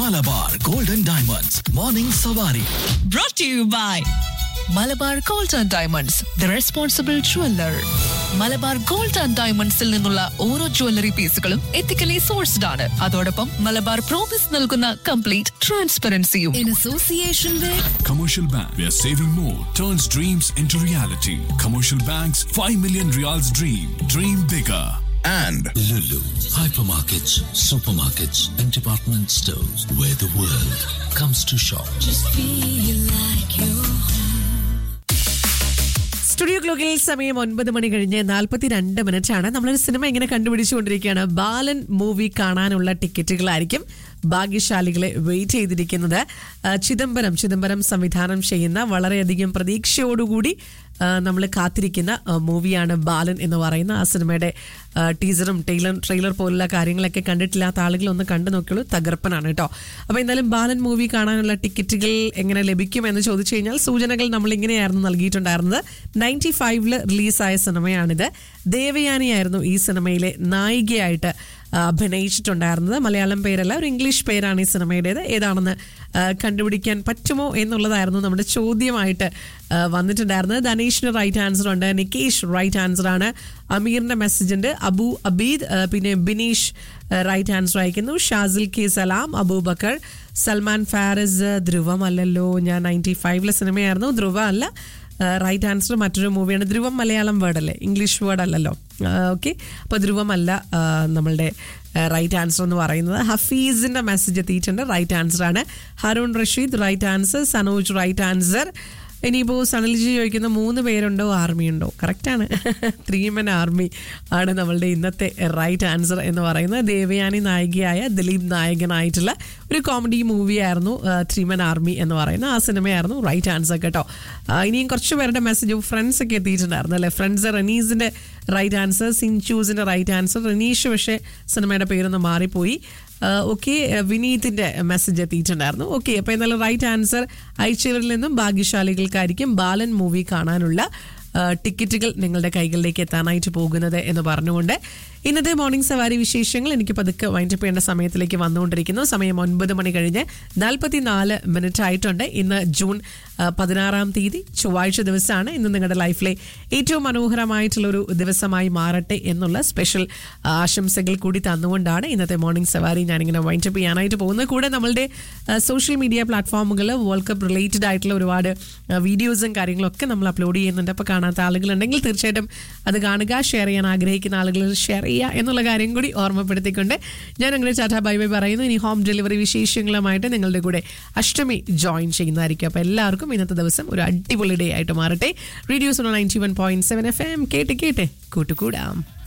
Malabar golden diamonds morning Savari brought to you by Malabar gold and diamonds the responsible jeweller Malabar gold and ഡയമണ്ട്സിൽ നിന്നുള്ള ഓരോ jewellery പീസുകളും ethically sourced ആണ് അതോടൊപ്പം മലബാർ പ്രോമിസ് നൽകുന്ന കംപ്ലീറ്റ് ട്രാൻസ്പെറൻസിയും in association with Commercial Bank, where saving more turns dreams into reality. Commercial Bank's 5 million reals dream. Dream bigger. and Lulu, hypermarkets, supermarkets, and department stores where the world comes to shop. Studio ക്ലോക്കിൽ സമയം ഒൻപത് മണി കഴിഞ്ഞ് നാൽപ്പത്തിരണ്ട് minute ആണ് നമ്മളൊരു cinema ഇങ്ങനെ കണ്ടുപിടിച്ചുകൊണ്ടിരിക്കുകയാണ് ബാലൻ movie കാണാനുള്ള ടിക്കറ്റുകളായിരിക്കും ഭാഗ്യശാലികളെ wait ചെയ്തിരിക്കുന്നത് ആ, ചിദംബരം ചിദംബരം സംവിധാനം ചെയ്യുന്ന വളരെയധികം പ്രതീക്ഷയോടുകൂടി നമ്മൾ കാത്തിരിക്കുന്ന ആ, മൂവിയാണ് ബാലൻ എന്ന് പറയുന്ന ആ സിനിമയുടെ ആ, ടീസറും ട്രെയിലർ ട്രെയിലർ പോലുള്ള കാര്യങ്ങളൊക്കെ കണ്ടിട്ടില്ലാത്ത ആളുകൾ ഒന്ന് കണ്ടു നോക്കിയുള്ളൂ തകർപ്പനാണ് കേട്ടോ അപ്പോൾ എന്തായാലും ബാലൻ മൂവി കാണാനുള്ള ടിക്കറ്റുകൾ എങ്ങനെ ലഭിക്കും എന്ന് ചോദിച്ചു കഴിഞ്ഞാൽ സൂചനകൾ നമ്മൾ ഇങ്ങനെയായിരുന്നു നൽകിയിട്ടുണ്ടായിരുന്നത് നയൻറ്റി ഫൈവില് റിലീസായ സിനിമയാണിത് ദേവയാനിയായിരുന്നു ഈ സിനിമയിലെ നായികയായിട്ട് ആ, അഭിനയിച്ചിട്ടുണ്ടായിരുന്നത് മലയാളം പേരല്ല ഒരു ഇംഗ്ലീഷ് പേരാണ് ഈ സിനിമയുടേത് ഏതാണെന്ന് ആ, കണ്ടുപിടിക്കാൻ പറ്റുമോ എന്നുള്ളതായിരുന്നു നമ്മുടെ ചോദ്യമായിട്ട് ആ, വന്നിട്ടുണ്ടായിരുന്നത് ധനേഷിന് റൈറ്റ് ആൻസർ ഉണ്ട് നികേഷ് റൈറ്റ് ആൻസർ ആണ് അമീറിന്റെ മെസ്സേജ് ഉണ്ട് അബു അബീദ് ആ, പിന്നെ ബിനീഷ് റൈറ്റ് ആൻസർ അയക്കുന്നു ഷാസിൽ കെ സലാം അബൂബക്കർ സൽമാൻ ഫാരിസ് ധ്രുവമല്ലല്ലോ ഞാൻ നയൻറ്റി ഫൈവിലെ സിനിമയായിരുന്നു ധ്രുവ അല്ല റൈറ്റ് ആൻസർ മറ്റൊരു മൂവിയാണ് ധ്രുവം മലയാളം വേർഡ് അല്ലേ ഇംഗ്ലീഷ് വേർഡ് അല്ലല്ലോ ഓക്കെ അപ്പോൾ ധ്രുവമല്ല ആ, നമ്മളുടെ റൈറ്റ് ആൻസർ എന്ന് പറയുന്നത് ഹഫീസിന്റെ മെസ്സേജ് എത്തിയിട്ടുണ്ട് റൈറ്റ് ആൻസർ ആണ് Harun Rasheed right answer Sanoj right answer ഇനിയിപ്പോൾ സണൽജി ചോദിക്കുന്ന മൂന്ന് പേരുണ്ടോ ആർമി ഉണ്ടോ കറക്റ്റാണ് ത്രീമൻ ആർമി ആണ് നമ്മളുടെ ഇന്നത്തെ റൈറ്റ് ആൻസർ എന്ന് പറയുന്നത് ദേവയാനി നായികയായ ദിലീപ് നായകനായിട്ടുള്ള ഒരു കോമഡി മൂവിയായിരുന്നു ത്രീമൻ ആർമി എന്ന് പറയുന്ന ആ സിനിമയായിരുന്നു റൈറ്റ് ആൻസർ കേട്ടോ ആ, ഇനിയും കുറച്ച് പേരുടെ മെസ്സേജ് ഫ്രണ്ട്സ് ഒക്കെ എത്തിയിട്ടുണ്ടായിരുന്നു അല്ലേ ഫ്രണ്ട്സ് റനീസിന്റെ റൈറ്റ് ആൻസർ സിൻചൂസിന്റെ റൈറ്റ് ആൻസർ റനീഷ് പക്ഷേ സിനിമയുടെ പേരൊന്ന് മാറിപ്പോയി ഓക്കെ വിനീതിന്റെ മെസ്സേജ് എത്തിയിട്ടുണ്ടായിരുന്നു ഓക്കെ അപ്പോൾ എന്തായാലും റൈറ്റ് ആൻസർ അയച്ചവരിൽ നിന്നും ഭാഗ്യശാലികൾക്കായിരിക്കും ബാലൻ മൂവി കാണാനുള്ള ആ, ടിക്കറ്റുകൾ നിങ്ങളുടെ കൈകളിലേക്ക് എത്താനായിട്ട് പോകുന്നത് എന്ന് പറഞ്ഞുകൊണ്ട് ഇന്നത്തെ മോർണിംഗ് സവാരി വിശേഷങ്ങൾ എനിക്ക് പതുക്കെ വൈൻഡപ്പ് ചെയ്യേണ്ട സമയത്തിലേക്ക് വന്നുകൊണ്ടിരിക്കുന്നു സമയം ഒൻപത് മണി കഴിഞ്ഞ് നാൽപ്പത്തി നാല് മിനിറ്റ് ആയിട്ടുണ്ട് ഇന്ന് ജൂൺ ആ, പതിനാറാം തീയതി ചൊവ്വാഴ്ച ദിവസമാണ് ഇന്ന് നിങ്ങളുടെ ലൈഫിലെ ഏറ്റവും മനോഹരമായിട്ടുള്ള ഒരു ദിവസമായി മാറട്ടെ എന്നുള്ള സ്പെഷ്യൽ ആശംസകൾ കൂടി തന്നുകൊണ്ടാണ് ഇന്നത്തെ മോർണിംഗ് സവാരി ഞാനിങ്ങനെ വൈൻഡപ്പ് ചെയ്യാനായിട്ട് പോകുന്നത് കൂടെ നമ്മളുടെ സോഷ്യൽ മീഡിയ പ്ലാറ്റ്ഫോമുകൾ വേൾഡ് കപ്പ് റിലേറ്റഡ് ആയിട്ടുള്ള ഒരുപാട് വീഡിയോസും കാര്യങ്ങളൊക്കെ നമ്മൾ അപ്ലോഡ് ചെയ്യുന്നുണ്ട് അപ്പോൾ കാണാത്ത ആളുകളുണ്ടെങ്കിൽ തീർച്ചയായിട്ടും അത് കാണുക ഷെയർ ചെയ്യാൻ ആഗ്രഹിക്കുന്ന ആളുകൾ ഷെയർ ചെയ്യുക എന്നുള്ള കാര്യം കൂടി ഓർമ്മപ്പെടുത്തിക്കൊണ്ട് ഞാൻ അങ്ങനെ ചാറ്റാ ബൈ ബൈ പറയുന്നു ഇനി ഹോം ഡെലിവറി വിശേഷങ്ങളുമായിട്ട് നിങ്ങളുടെ കൂടെ അഷ്ടമി ജോയിൻ ചെയ്യുന്നതായിരിക്കും അപ്പോൾ എല്ലാവർക്കും ഇന്നത്തെ ദിവസം ഒരു അടിപൊളി ഡേ ആയിട്ട് മാറട്ടെ radios ninety one point seven F M കേട്ട് കേട്ട് കൂട്ടുകൂടാം